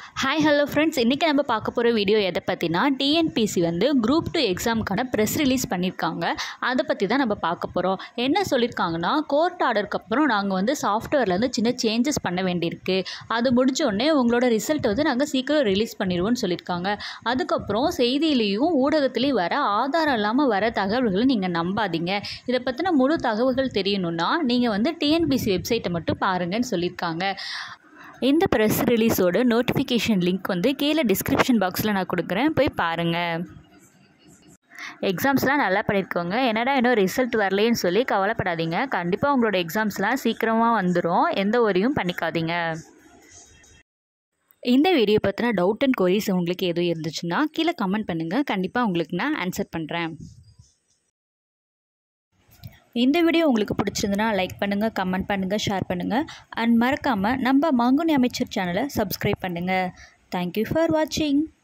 hi hello friends இன்றைக்கி நம்ம பார்க்க போகிற வீடியோ எதை பற்றினா டிஎன்பிசி வந்து குரூப் டூ எக்ஸாமுக்கான ப்ரெஸ் ரிலீஸ் பண்ணியிருக்காங்க அதை பற்றி தான் நம்ம பார்க்க போகிறோம் என்ன சொல்லியிருக்காங்கன்னா கோர்ட் ஆர்டருக்கு அப்புறம் நாங்கள் வந்து சாஃப்ட்வேரில் வந்து சின்ன சேஞ்சஸ் பண்ண வேண்டியிருக்கு அது முடிஞ்ச உடனே உங்களோட ரிசல்ட் வந்து நாங்கள் சீக்கிரம் ரிலீஸ் பண்ணிடுவோம்னு சொல்லியிருக்காங்க அதுக்கப்புறம் செய்தியிலையும் ஊடகத்துலேயும் வர ஆதாரம் இல்லாமல் வர தகவல்களை நீங்கள் நம்பாதீங்க இதை பற்றின முழு தகவல்கள் தெரியணும்னா நீங்கள் வந்து டிஎன்பிசி வெப்சைட்டை மட்டும் பாருங்கன்னு சொல்லியிருக்காங்க இந்த ப்ரெஸ் ரிலீஸோட நோட்டிஃபிகேஷன் லிங்க் வந்து கீழே டிஸ்கிரிப்ஷன் பாக்ஸில் நான் கொடுக்குறேன் போய் பாருங்கள் எக்ஸாம்ஸ்லாம் நல்லா பண்ணியிருக்கோங்க என்னடா இன்னும் ரிசல்ட் வரலேன்னு சொல்லி கவலைப்படாதீங்க கண்டிப்பாக உங்களோட எக்ஸாம்ஸ்லாம் சீக்கிரமாக வந்துடும் எந்த ஒரியும் பண்ணிக்காதீங்க இந்த வீடியோ பற்றின டவுட் அண்ட் கொரிஸ் உங்களுக்கு எதுவும் இருந்துச்சுன்னா கீழே கமெண்ட் பண்ணுங்கள் கண்டிப்பாக உங்களுக்கு நான் ஆன்சர் பண்ணுறேன் இந்த வீடியோ உங்களுக்கு பிடிச்சிருந்துன்னா லைக் பண்ணுங்கள் கமெண்ட் பண்ணுங்கள் ஷேர் பண்ணுங்கள் அண்ட் மறக்காமல் நம்ம மாங்குனி அமைச்சர் சேனலை சப்ஸ்கிரைப் பண்ணுங்கள் தேங்க்யூ ஃபார் வாட்சிங்